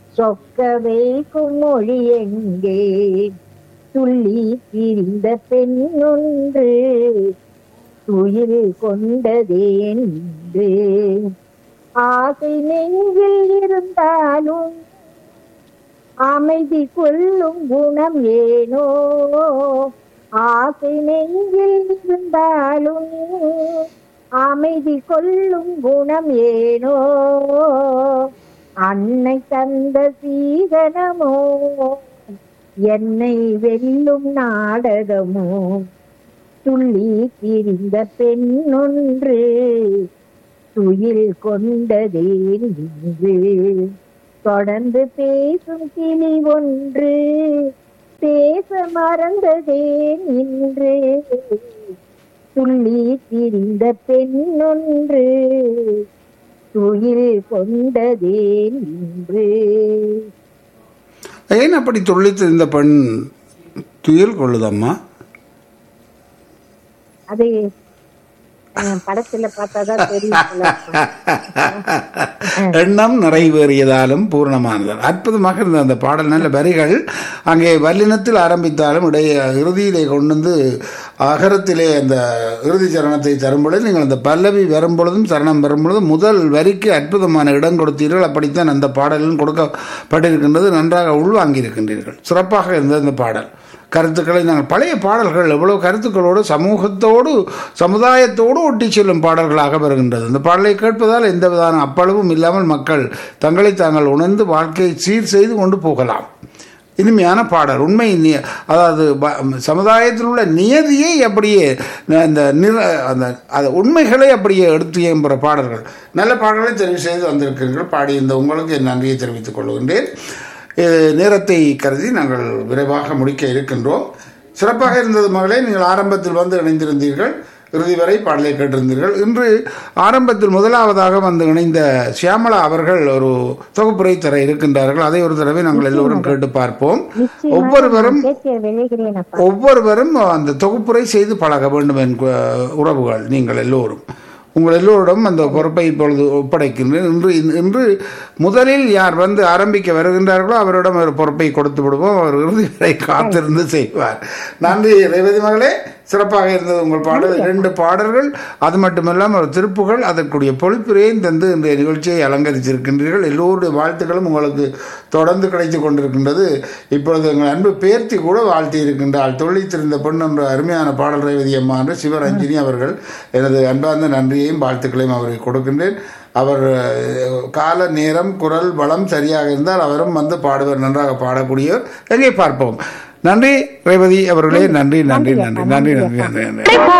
சொக்க வைக்கும் மொழி எங்கே துள்ளி திரிந்த பெண் ஒன்று துயில் கொண்டதேன் இன்று. ஆசை நெஞ்சில் இருந்தாலும் அமைதி கொள்ளும் குணம் ஏனோ ஆசை நெஞ்சில் இருந்தாலும் அமைதி கொள்ளும் குணம் ஏனோ அன்னை தந்த சீதனமோ என்னை வெல்லும் நாடகமோ துள்ளி திரிந்த பெண்ணொன்று துயில் கொண்டதேன் இன்று தொடர்ந்து பேசும் கிளி ஒன்று பேச மறந்ததேன் இன்று துள்ளி திரிந்த பெண்ணொன்று துயில் கொண்டதேன் இன்று ஏன் அப்படி துள்ளித்து இந்த பெண் துயில் கொள்ளுதம்மா அது அஹ், படத்துல பார்த்தாதான் தெரியும் போல இருக்கும். எண்ணம் நிறைவேறியதாலும் பூர்ணமானதால் அற்புதமாக இருந்த அந்த பாடல் நல்ல வரிகள் அங்கே வல்லினத்தில் ஆரம்பித்தாலும் இடைய இறுதியிலே கொண்டு வந்து அகரத்திலே அந்த இறுதி சரணத்தை தரும் பொழுது நீங்கள் அந்த பல்லவி வரும் பொழுதும் சரணம் வரும் பொழுதும் முதல் வரிக்கு அற்புதமான இடம் கொடுத்தீர்கள் அப்படித்தான் அந்த பாடலும் கொடுக்கப்பட்டிருக்கின்றது நன்றாக உள்வாங்கியிருக்கின்றீர்கள் சிறப்பாக இருந்தது அந்த பாடல் கருத்துக்களை நாங்கள் பழைய பாடல்கள் எவ்வளவு கருத்துக்களோடு சமூகத்தோடு சமுதாயத்தோடு ஒட்டி செல்லும் பாடல்களாக வருகின்றது இந்த பாடலை கேட்பதால் எந்த விதமான அப்பளவும் இல்லாமல் மக்கள் தங்களை தாங்கள் உணர்ந்து வாழ்க்கையை சீர் செய்து கொண்டு போகலாம் இனிமையான பாடல் உண்மை நி- அதாவது ப- சமுதாயத்தில் உள்ள நியதியை அப்படியே அந்த நிற அந்த அந்த உண்மைகளை அப்படியே எடுத்து எம்புற பாடல்கள் நல்ல பாடல்களை தெரிவு செய்து வந்திருக்கிறீர்கள் பாடியிருந்த உங்களுக்கு என் நன்றியை தெரிவித்துக் கொள்கின்றேன் அஹ் நேரத்தை கருதி நாங்கள் விரைவாக முடிக்க இருக்கின்றோம் சிறப்பாக இருந்தது மகளே நீங்கள் ஆரம்பத்தில் வந்து இணைந்திருந்தீர்கள் இறுதி வரை பாடலை கேட்டிருந்தீர்கள் இன்று ஆரம்பத்தில் முதலாவதாக வந்து இணைந்த சியாமளா அவர்கள் ஒரு தொகுப்புரை தர இருக்கின்றார்கள் அதை ஒரு தடவை நாங்கள் எல்லோரும் கேட்டு பார்ப்போம் நிச்சயமாக ஒவ்வொருவரும் நான் கேட்க விளைகிறேன் அப்பா ஒவ்வொருவரும் அந்த தொகுப்புரை செய்து பழக வேண்டும் என் கு- உறவுகள் நீங்கள் எல்லோரும் உங்கள் எல்லோரிடம் அந்த பொறுப்பை இப்பொழுது ஒப்படைக்கின்றேன் இன்று இன்று முதலில் யார் வந்து ஆரம்பிக்க வருகின்றார்களோ அவரிடம் ஒரு பொறுப்பை கொடுத்து விடுவோம் அவர் இறுதி வரை காத்திருந்து செய்வார் நன்றி ரேவதி மகளே சிறப்பாக இருந்தது உங்கள் பாடல் இரண்டு பாடல்கள் அது மட்டுமல்லாமல் ஒரு திருப்புகள் அதற்குரிய பொழிப்புரையும் தந்து இந்த நிகழ்ச்சியை அலங்கரித்திருக்கின்றீர்கள் எல்லோருடைய வாழ்த்துக்களும் உங்களுக்கு தொடர்ந்து கிடைத்து கொண்டிருக்கின்றது இப்பொழுது எங்கள் அன்பு பேர்த்தி கூட வாழ்த்தி இருக்கின்றாள் தொழித்திருந்த பெண் என்ற அருமையான பாடல் ரேவதி அம்மா என்று சிவரஞ்சினி அவர்கள் எனது அன்பார்ந்த நன்றியையும் வாழ்த்துக்களையும் அவருக்கு கொடுக்கின்றேன் அவர் அஹ், கால நேரம் குரல் வளம் சரியாக இருந்தால் அவரும் வந்து பாடுவர் நன்றாக பாடக்கூடியவர் எங்கே பார்ப்போம் நன்றி ரேவதி அவர்களே நன்றி நன்றி நன்றி நன்றி நன்றி நன்றி நன்றி